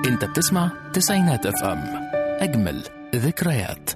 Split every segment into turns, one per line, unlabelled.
انت بتسمع تسعينات اف ام اجمل ذكريات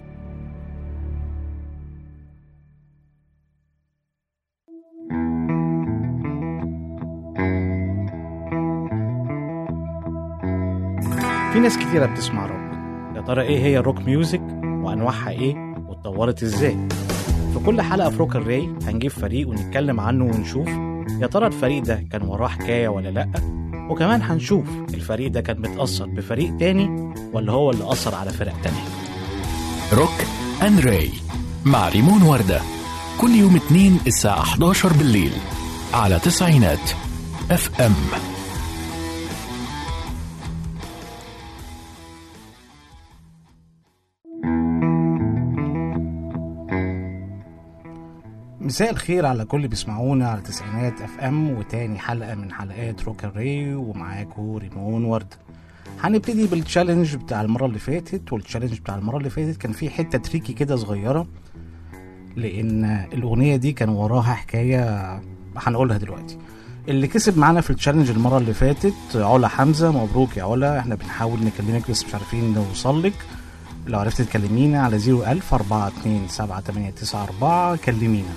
في ناس كتيرة بتسمع روك يا ترى ايه هي الروك ميوزك وانواعها ايه واتطورت ازاي في كل حلقة في روك الراي هنجيب فريق ونتكلم عنه ونشوف يا ترى الفريق ده كان وراه حكاية ولا لأ وكمان هنشوف الفريق ده كان متأثر بفريق تاني ولا هو اللي أثر على فرق تانية
روك اند راي مع ريمون وردة كل يوم اثنين الساعة 11 بالليل على تسعينات اف ام
مساء الخير على كل اللي بيسمعونا على تسعينات اف ام وتاني حلقة من حلقات روك الراي ومعاكم ريمون ورد هنبتدي بالتشالنج بتاع المرة اللي فاتت والتشالنج بتاع المرة اللي فاتت كان فيه حتة تريكي كده صغيرة لأن الأغنية دي كان وراها حكاية هنقولها دلوقتي اللي كسب معانا في التشالنج المرة اللي فاتت علا حمزة مبروك يا علا احنا بنحاول نكلمك بس مش عارفين نوصل لك لو عرفت تكلمينا على 01000 42 7894 كلمينا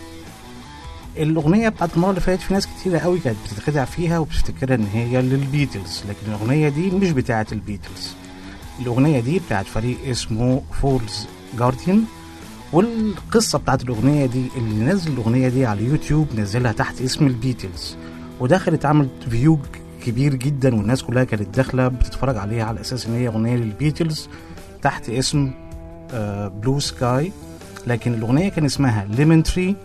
الأغنية بتاعت المرة اللي فاتت في ناس كتيرة قوي كانت بتتخدع فيها وبتفتكرها إن هي للبيتلز لكن الأغنية دي مش بتاعت البيتلز الأغنية دي بتاعت فريق اسمه فولز جارديان والقصة بتاعت الأغنية دي اللي نزل الأغنية دي على اليوتيوب نزلها تحت اسم البيتلز ودخلت عملت فيو كبير جدا والناس كلها كانت داخلة بتتفرج عليها على أساس إن هي أغنية للبيتلز تحت اسم بلو سكاي لكن الأغنية كان اسمها ليمون تري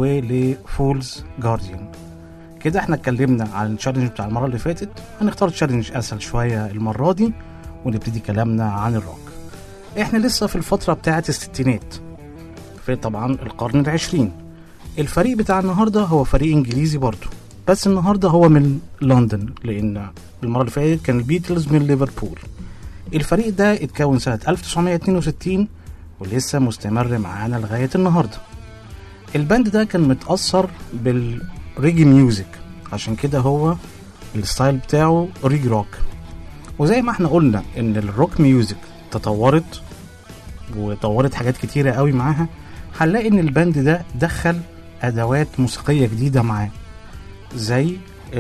ولفولز جارديان كده احنا اتكلمنا عن التشالنج بتاع المرة اللي فاتت هنختار تشالنج أسهل شوية المرة دي ونبتدي كلامنا عن الروك احنا لسه في الفترة بتاعت الستينات في طبعا القرن العشرين الفريق بتاع النهاردة هو فريق انجليزي برضه بس النهاردة هو من لندن لأن المرة اللي فاتت كان البيتلز من ليفربول الفريق ده اتكون سنة 1962 ولسه مستمر معانا لغاية النهاردة الباند ده كان متأثر بالريجي ميوزك عشان كده هو الستايل بتاعه ريج روك وزي ما احنا قلنا ان الروك ميوزك تطورت وطورت حاجات كتيرة قوي معاها هنلاقي ان الباند ده دخل ادوات موسيقية جديدة معاه زي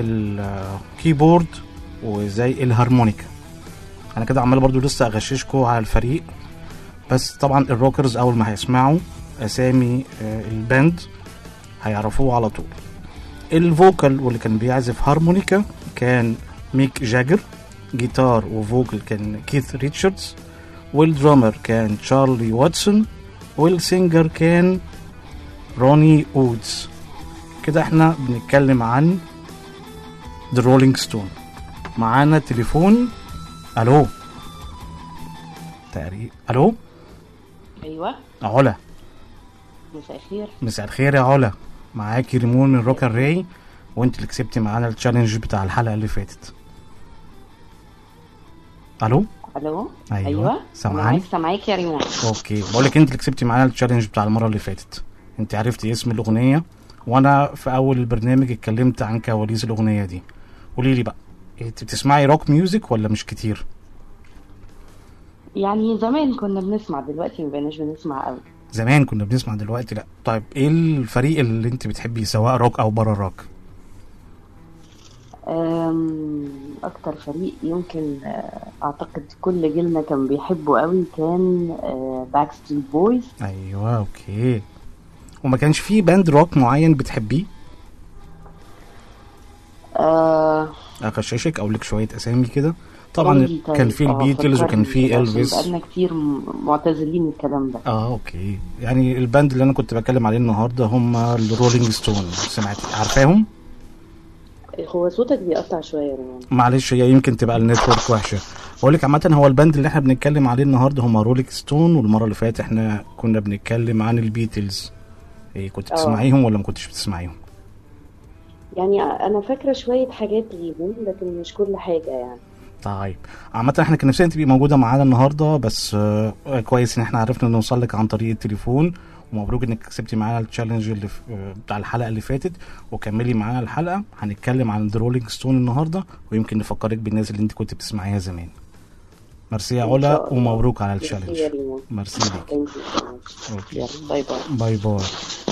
الكيبورد وزي الهارمونيكا انا كده عمال برضو لسه اغششكوا على الفريق بس طبعا الروكرز اول ما هيسمعوا اسامي آه، الباند هيعرفوه على طول الفوكال واللي كان بيعزف هارمونيكا كان ميك جاجر جيتار وفوكال كان كيث ريتشاردز والدرامر كان تشارلي واتسون والسينجر كان روني اودز كده احنا بنتكلم عن ذا رولينج ستون معانا تليفون الو تقريبا الو
ايوه
علا
مساء الخير
مساء الخير يا علا معاكي ريمون من روك راي وانت اللي كسبتي معانا التشالنج بتاع الحلقه اللي فاتت الو
الو
أيوة.
ايوه
سامعاني؟
معاك سامعاك يا ريمون
اوكي بقول لك انت اللي كسبتي معانا التشالنج بتاع المره اللي فاتت انت عرفتي اسم الاغنيه وانا في اول البرنامج اتكلمت عن كواليس الاغنيه دي قولي لي بقى انت بتسمعي روك ميوزك ولا مش كتير
يعني زمان كنا بنسمع دلوقتي ما بقيناش بنسمع قوي
زمان كنا بنسمع دلوقتي لا طيب ايه الفريق اللي انت بتحبيه سواء روك او بره روك
أم، اكتر فريق يمكن آه، اعتقد كل جيلنا كان بيحبه قوي كان باك ستريت بويز
ايوه اوكي وما كانش في باند روك معين بتحبيه اغششك اقول لك شويه اسامي كده طبعا كان في البيتلز وكان في الفيس
بقالنا كتير م- معتزلين الكلام ده
اه اوكي يعني الباند اللي انا كنت بتكلم عليه النهارده هم الرولينج ستون سمعتي عارفاهم
هو صوتك بيقطع شويه يا ريمون
معلش هي يمكن تبقى النتورك وحشه بقول لك عامه هو الباند اللي احنا بنتكلم عليه النهارده هم رولينج ستون والمره اللي فاتت احنا كنا بنتكلم عن البيتلز ايه كنت
آه.
بتسمعيهم ولا ما كنتش بتسمعيهم
يعني انا فاكره شويه حاجات ليهم لكن مش كل حاجه يعني
طيب عامة احنا كان نفسنا تبقي موجودة معانا النهاردة بس آه كويس ان احنا عرفنا نوصل لك عن طريق التليفون ومبروك انك كسبتي معانا التشالنج اللي في آه، بتاع الحلقة اللي فاتت وكملي معانا الحلقة هنتكلم عن ذا رولينج ستون النهاردة ويمكن نفكرك بالناس اللي انت كنت بتسمعيها زمان ميرسي يا
إن
علا
شاء الله.
ومبروك على
ميرسي يا
التشالنج
ريمون
ميرسي ليك
ثانك يو
أوكي.
يلا باي باي
باي باي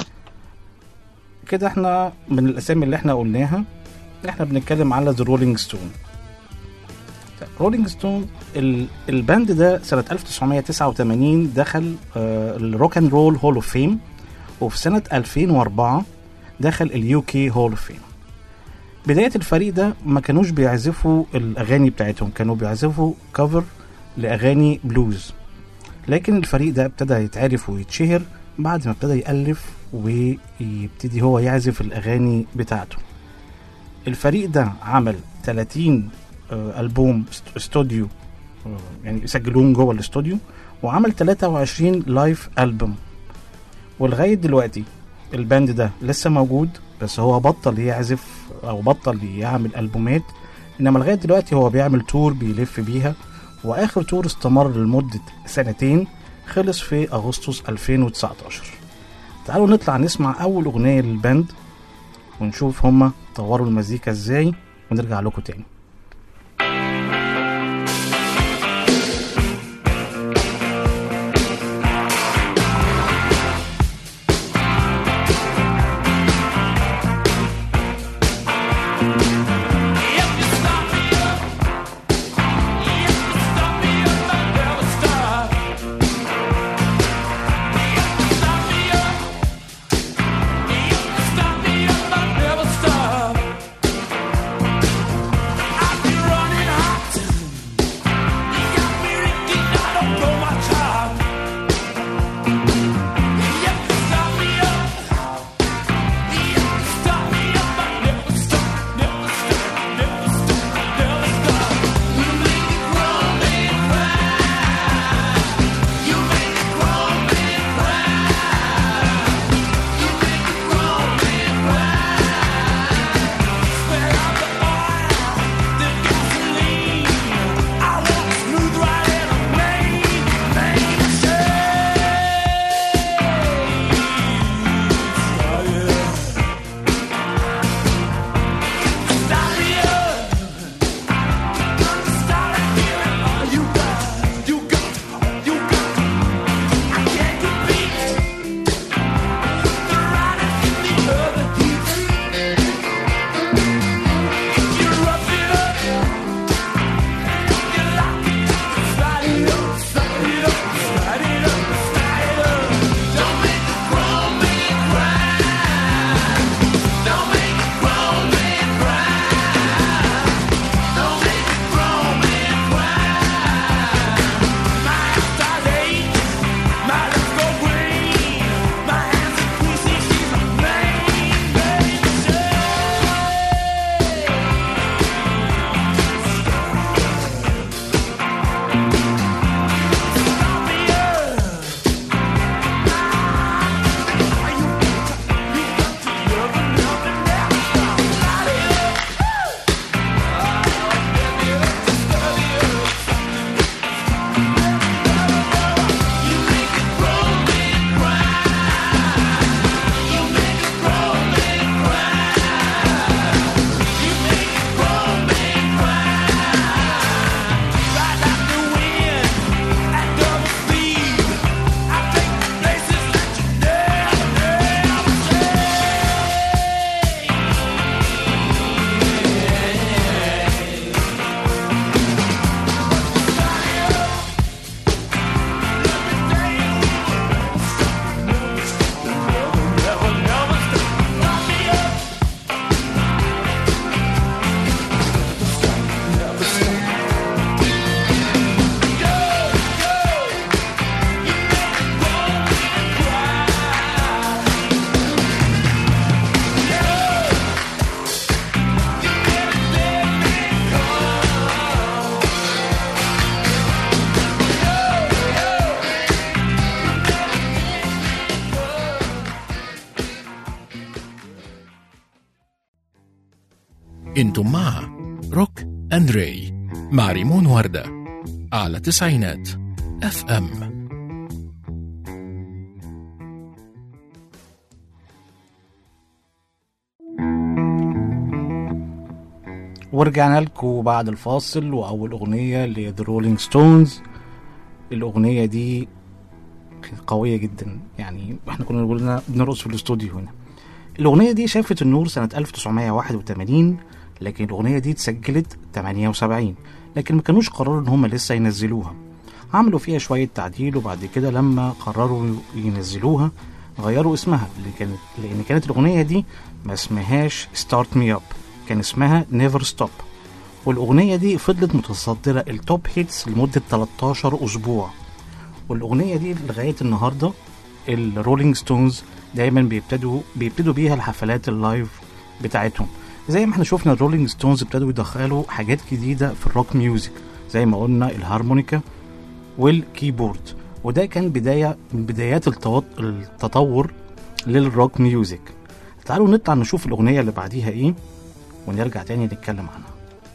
كده احنا من الاسامي اللي احنا قلناها احنا بنتكلم على ذا رولينج ستون رولينج ستون الباند ده سنة 1989 دخل الروك اند رول هول اوف فيم وفي سنة 2004 دخل اليو كي هول اوف فيم بداية الفريق ده ما كانوش بيعزفوا الأغاني بتاعتهم كانوا بيعزفوا كفر لأغاني بلوز لكن الفريق ده ابتدى يتعرف ويتشهر بعد ما ابتدى يألف ويبتدي هو يعزف الأغاني بتاعته الفريق ده عمل 30 آه، ألبوم است- استوديو آه، يعني سجلوهم جوه الاستوديو وعمل 23 لايف ألبوم ولغاية دلوقتي الباند ده لسه موجود بس هو بطل يعزف أو بطل يعمل ألبومات إنما لغاية دلوقتي هو بيعمل تور بيلف بيها وآخر تور استمر لمدة سنتين خلص في أغسطس 2019 تعالوا نطلع نسمع أول أغنية للباند ونشوف هما طوروا المزيكا ازاي ونرجع لكم تاني
انتم مع روك اند راي مع ريمون وردة على تسعينات اف ام
ورجعنا لكم بعد الفاصل واول اغنيه لذا رولينج ستونز الاغنيه دي كانت قويه جدا يعني احنا كنا قلنا بنرقص في الاستوديو هنا الاغنيه دي شافت النور سنه 1981 لكن الاغنيه دي اتسجلت 78 لكن ما كانوش قرروا ان هم لسه ينزلوها عملوا فيها شويه تعديل وبعد كده لما قرروا ينزلوها غيروا اسمها اللي كانت لان كانت الاغنيه دي ما اسمهاش ستارت مي اب كان اسمها نيفر ستوب والاغنيه دي فضلت متصدره التوب هيتس لمده 13 اسبوع والاغنيه دي لغايه النهارده الرولينج ستونز دايما بيبتدوا بيبتدوا بيها الحفلات اللايف بتاعتهم زي ما احنا شفنا الرولينج ستونز ابتدوا يدخلوا حاجات جديده في الروك ميوزك زي ما قلنا الهارمونيكا والكيبورد وده كان بدايه من بدايات التوط- التطور للروك ميوزك تعالوا نطلع نشوف الاغنيه اللي بعديها ايه ونرجع تاني نتكلم عنها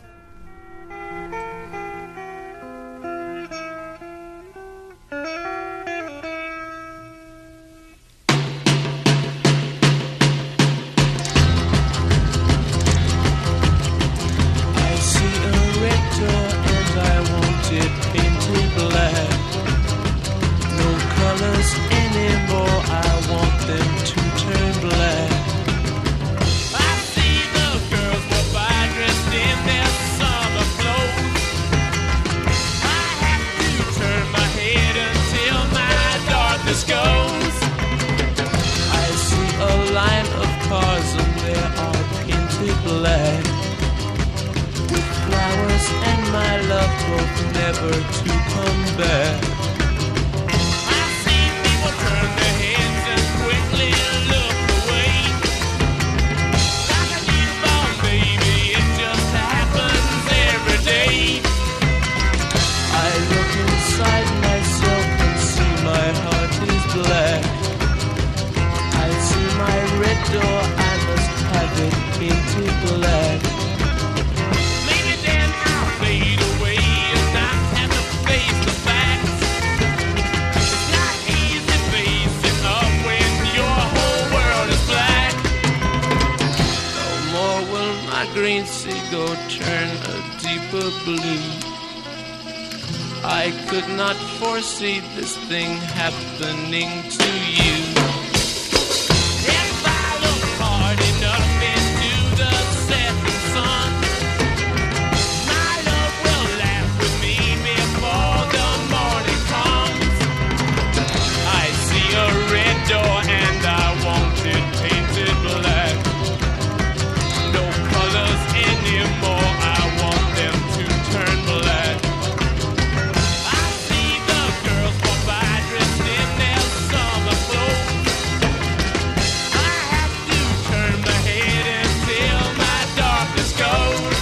I see a red door and I want it painted black. No colors anymore, I want them to turn black. I see the girls go by dressed in their summer clothes. I have to turn my head until my darkness goes. I see a line of cars and they are painted black flowers and my love hope never to come back. I see people turn their heads and quickly look away. Like a newborn baby, it just happens every day. I look inside myself and see my heart is black. I see my red door, I must have it painted black. Maybe then I'll fade away and not have to face the facts. It's not easy facing up when your whole world is black. No more will my green seagull turn a deeper blue. I could not foresee this thing happening to you. If I look hard enough into the setting sun, my love will laugh with me before the morning comes. I see a red door and I want it painted black. No colors anymore, I want them to turn black. I see the girls walk by dressed in their summer clothes. I have to turn my head until my darkness goes.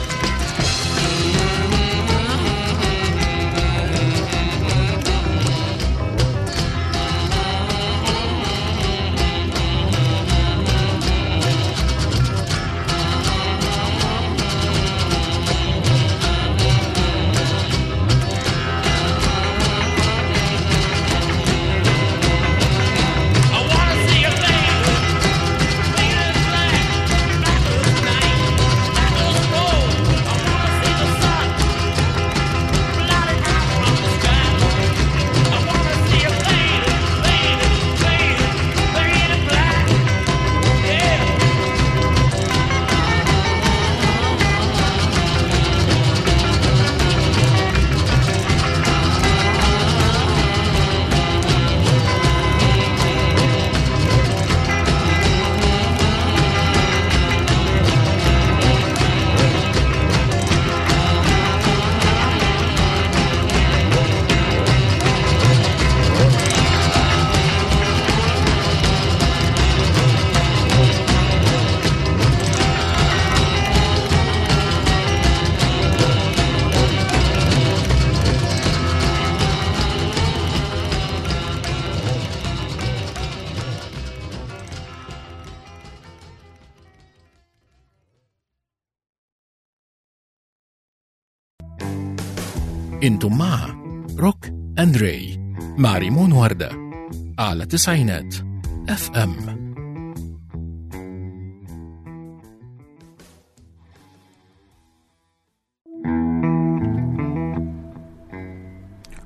I wanna see a fade, fade as black, black as night, black as gold. I wanna see the sun, blotted out from the sky. I wanna see a fade, fade, fade, fade as black. Yeah.
انتم مع روك اند راي مع ريمون وردة على تسعينات اف ام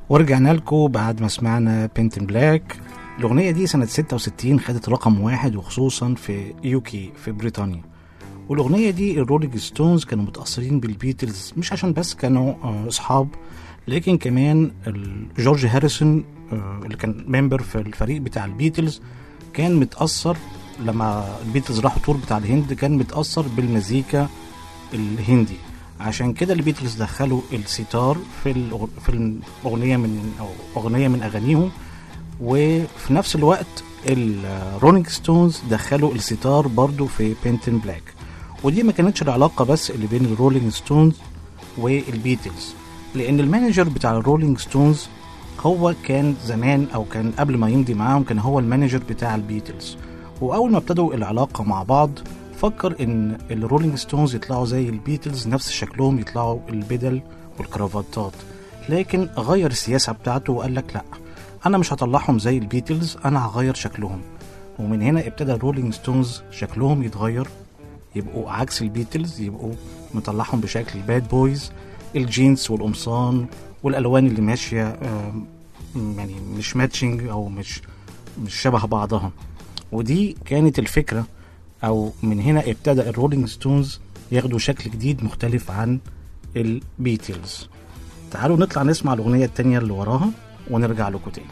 ورجعنا لكم بعد ما سمعنا بنتن بلاك الأغنية دي سنة 66 خدت رقم واحد وخصوصا في يوكي في بريطانيا والأغنية دي الرولينج ستونز كانوا متأثرين بالبيتلز مش عشان بس كانوا آه، أصحاب لكن كمان ال- جورج هاريسون آه، اللي كان ممبر في الفريق بتاع البيتلز كان متأثر لما البيتلز راحوا تور بتاع الهند كان متأثر بالمزيكا الهندي عشان كده البيتلز دخلوا الستار في الأغ- في الاغنيه من او اغنيه من اغانيهم وفي نفس الوقت الرولينج ستونز دخلوا الستار برضو في بنتن بلاك ودي ما كانتش العلاقه بس اللي بين الرولينج ستونز والبيتلز لان المانجر بتاع الرولينج ستونز هو كان زمان او كان قبل ما يمضي معاهم كان هو المانجر بتاع البيتلز واول ما ابتدوا العلاقه مع بعض فكر ان الرولينج ستونز يطلعوا زي البيتلز نفس شكلهم يطلعوا البدل والكرافتات لكن غير السياسه بتاعته وقال لك لا انا مش هطلعهم زي البيتلز انا هغير شكلهم ومن هنا ابتدى الرولينج ستونز شكلهم يتغير يبقوا عكس البيتلز يبقوا مطلعهم بشكل الباد بويز الجينز والقمصان والالوان اللي ماشيه آم، يعني مش ماتشنج او مش مش شبه بعضها ودي كانت الفكره او من هنا ابتدى الرولينج ستونز ياخدوا شكل جديد مختلف عن البيتلز تعالوا نطلع نسمع الاغنيه التانية اللي وراها ونرجع لكم تاني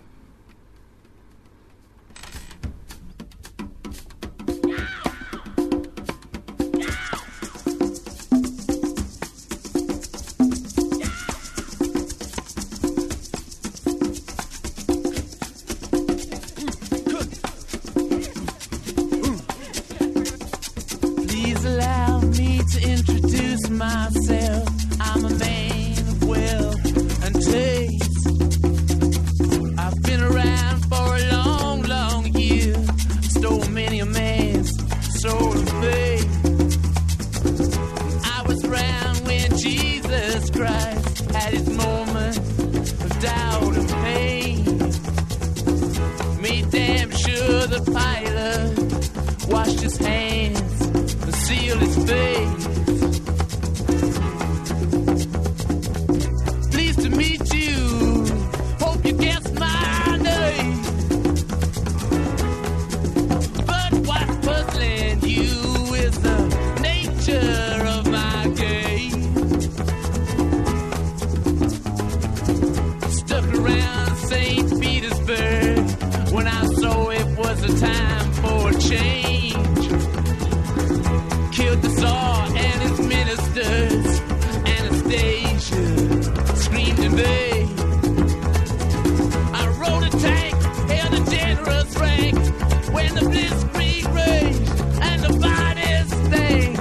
Please allow me to introduce myself. I'm a man of wealth and taste. I've been around for a long, long year. Stole many a man's soul of faith. I was around when Jesus Christ had his moment of doubt and pain. Made damn sure the pilot washed his hands and sealed his face. Pleased to meet you. Hope you guessed my name. But what's puzzling you is the nature of my game. Stuck around St. Petersburg when I saw it was a time for a change. Killed the Tsar and his ministers. Anastasia screamed in vain. I rode a tank, held a generous rank when the blitzkrieg raged and the bodies stank.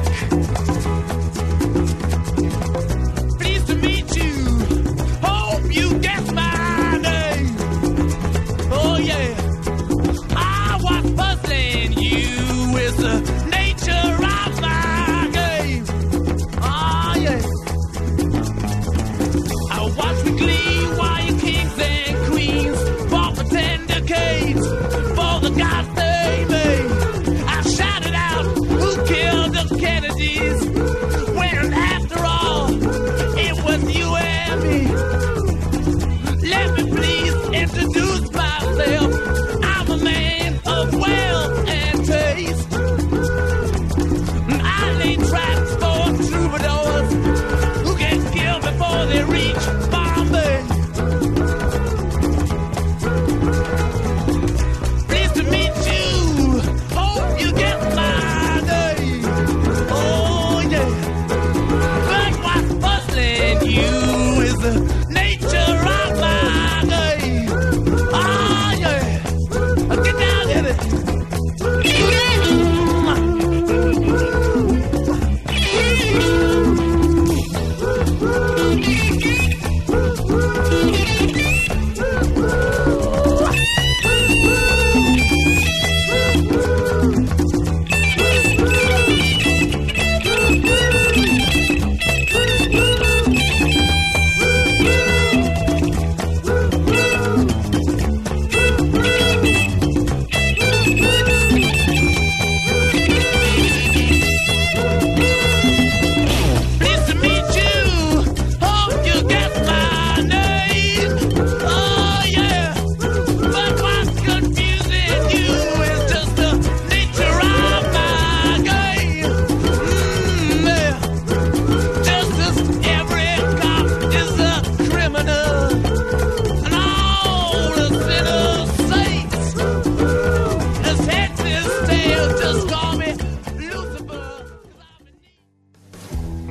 Pleased to meet you. Hope you guessed my name. Oh yeah. I was puzzling you with the nature of my game. Oh yeah. I watch with glee while you kings and queens fought for ten decades for the gods they made. I shouted out, who killed the Kennedys? When after all, it was you and me. Let me please introduce myself. I'm a man of wealth and taste. I lay traps for troubadours who get killed before they reach Bombay. Pleased to meet you. Hope you get my name. Oh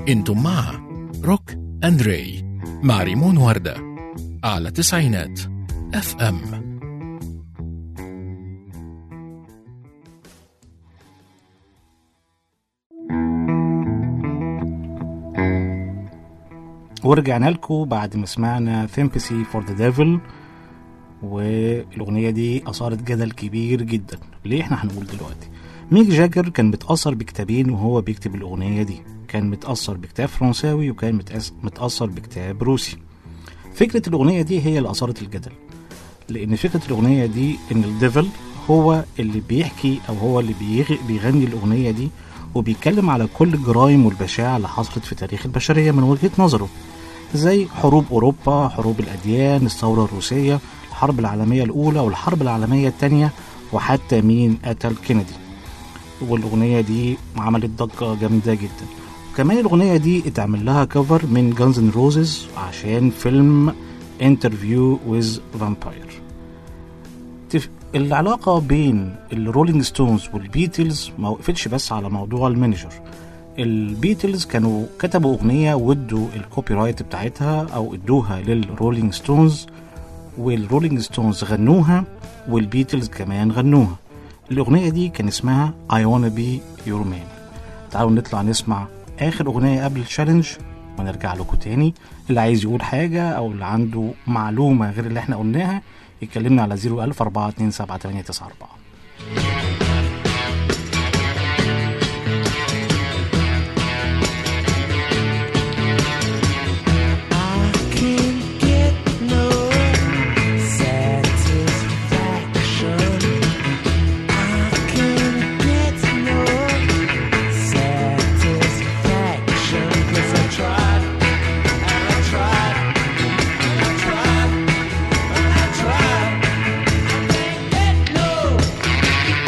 انتم مع روك اند راي مع ريمون وردة على تسعينات اف ام
ورجعنا لكم بعد ما سمعنا Sympathy فور ذا Devil والأغنية دي أثارت جدل كبير جدا ليه احنا هنقول دلوقتي ميك جاجر كان متأثر بكتابين وهو بيكتب الأغنية دي كان متأثر بكتاب فرنساوي وكان متأس- متأثر بكتاب روسي فكرة الأغنية دي هي اللي أثارت الجدل لأن فكرة الأغنية دي إن الديفل هو اللي بيحكي أو هو اللي بيغ- بيغني الأغنية دي وبيتكلم على كل الجرائم والبشاعة اللي حصلت في تاريخ البشرية من وجهة نظره زي حروب أوروبا حروب الأديان الثورة الروسية الحرب العالمية الأولى والحرب العالمية الثانية وحتى مين قتل كينيدي والأغنية دي عملت ضجة جامدة جدا وكمان الأغنية دي اتعمل لها كفر من جانز ان روزز عشان فيلم انترفيو ويز فامباير العلاقة بين الرولينج ستونز والبيتلز ما وقفتش بس على موضوع المانجر البيتلز كانوا كتبوا أغنية وادوا الكوبي رايت بتاعتها أو ادوها للرولينج ستونز والرولينج ستونز غنوها والبيتلز كمان غنوها الأغنية دي كان اسمها I Wanna Be Your Man تعالوا نطلع نسمع آخر أغنية قبل التشالنج ونرجع لكم تاني اللي عايز يقول حاجة أو اللي عنده معلومة غير اللي احنا قلناها يكلمنا على 01000 427
I can't get no satisfaction. I can't get no satisfaction 'cause I tried and I tried and I tried and I tried. I can't get no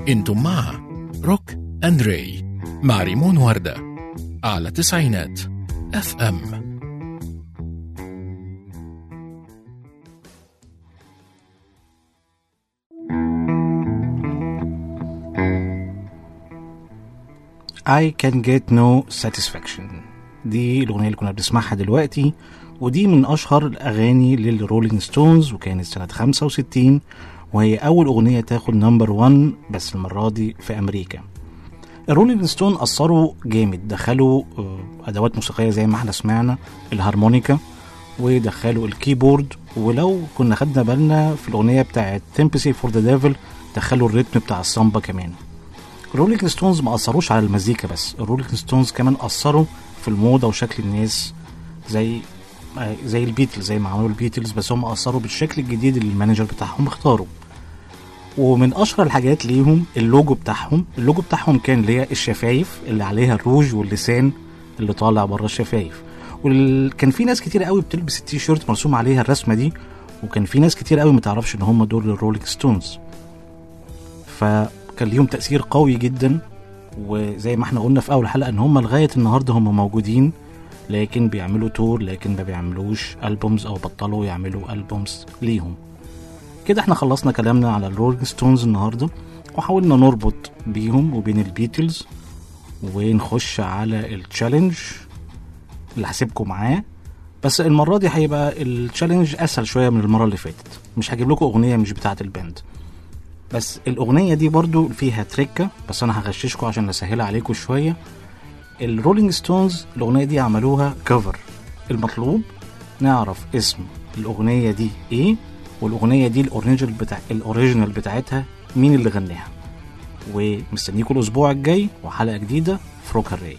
انتم مع روك اند راي مع ريمون وردة على تسعينات اف ام
I can get no satisfaction دي الأغنية اللي كنا بنسمعها دلوقتي ودي من أشهر الأغاني للرولينج ستونز وكانت سنة 65 وهي أول أغنية تاخد نمبر 1 بس المرة دي في أمريكا الرولينج ستون أثروا جامد دخلوا آه، أدوات موسيقية زي ما احنا سمعنا الهارمونيكا ودخلوا الكيبورد ولو كنا خدنا بالنا في الأغنية بتاعت تمبسي فور ذا ديفل دخلوا الريتم بتاع السامبا كمان الرولينج ستونز ما اثروش على المزيكا بس الرولينج ستونز كمان اثروا في الموضه وشكل الناس زي آه، زي البيتلز زي ما عملوا البيتلز بس هم اثروا بالشكل الجديد اللي المانجر بتاعهم اختاره ومن اشهر الحاجات ليهم اللوجو بتاعهم اللوجو بتاعهم كان اللي هي الشفايف اللي عليها الروج واللسان اللي طالع بره الشفايف وكان في ناس كتير قوي بتلبس التيشيرت مرسوم عليها الرسمه دي وكان في ناس كتير قوي ما تعرفش ان هم دول الرولينج ستونز فكان ليهم تأثير قوي جدا وزي ما احنا قلنا في أول حلقة إن هم لغاية النهاردة هم موجودين لكن بيعملوا تور لكن ما بيعملوش ألبومز أو بطلوا يعملوا ألبومز ليهم كده احنا خلصنا كلامنا على الرولينج ستونز النهاردة وحاولنا نربط بيهم وبين البيتلز ونخش على التشالنج اللي هسيبكم معاه بس المرة دي هيبقى التشالنج أسهل شوية من المرة اللي فاتت مش هجيب لكم أغنية مش بتاعة الباند بس الأغنية دي برضو فيها تريكة بس أنا هغششكم عشان أسهلها عليكم شوية الرولينج ستونز الأغنية دي عملوها كفر المطلوب نعرف اسم الأغنية دي إيه والأغنية دي الأوريجينال بتاع الأوريجينال بتاعتها مين اللي غناها ومستنيكم الأسبوع الجاي وحلقة جديدة في روك الراي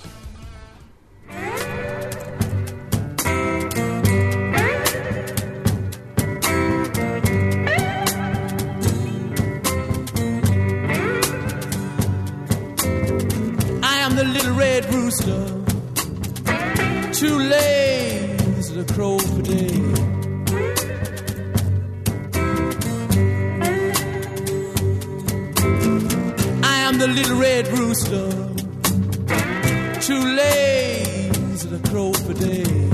I am the little red rooster, too lazy to crow for day. I am the little red rooster, too lazy to crow for day.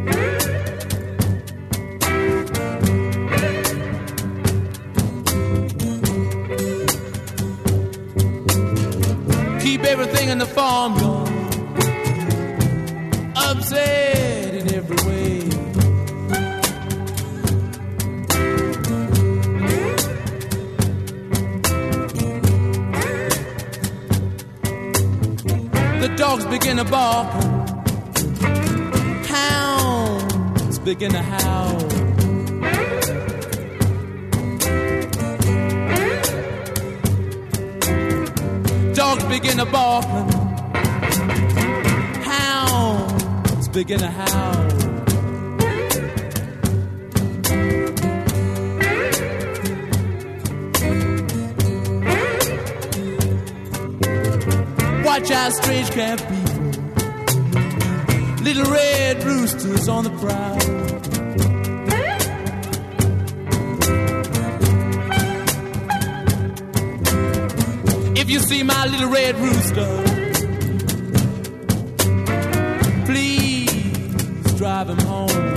Keep everything in the farmyard upset in every way. The dogs begin to bark, hounds begin to howl. Dogs begin to bark, hounds begin to howl. Watch out, strange camp people. Little red roosters on the prowl. If you see my little red rooster, please drive him home.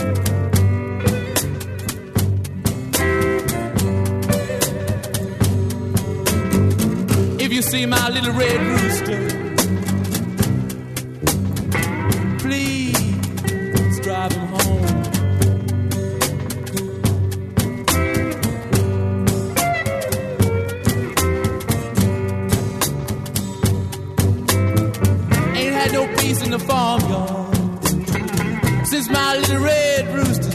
If you see my little red rooster, please drive him home. Ain't had no peace in the farmyard since my little red rooster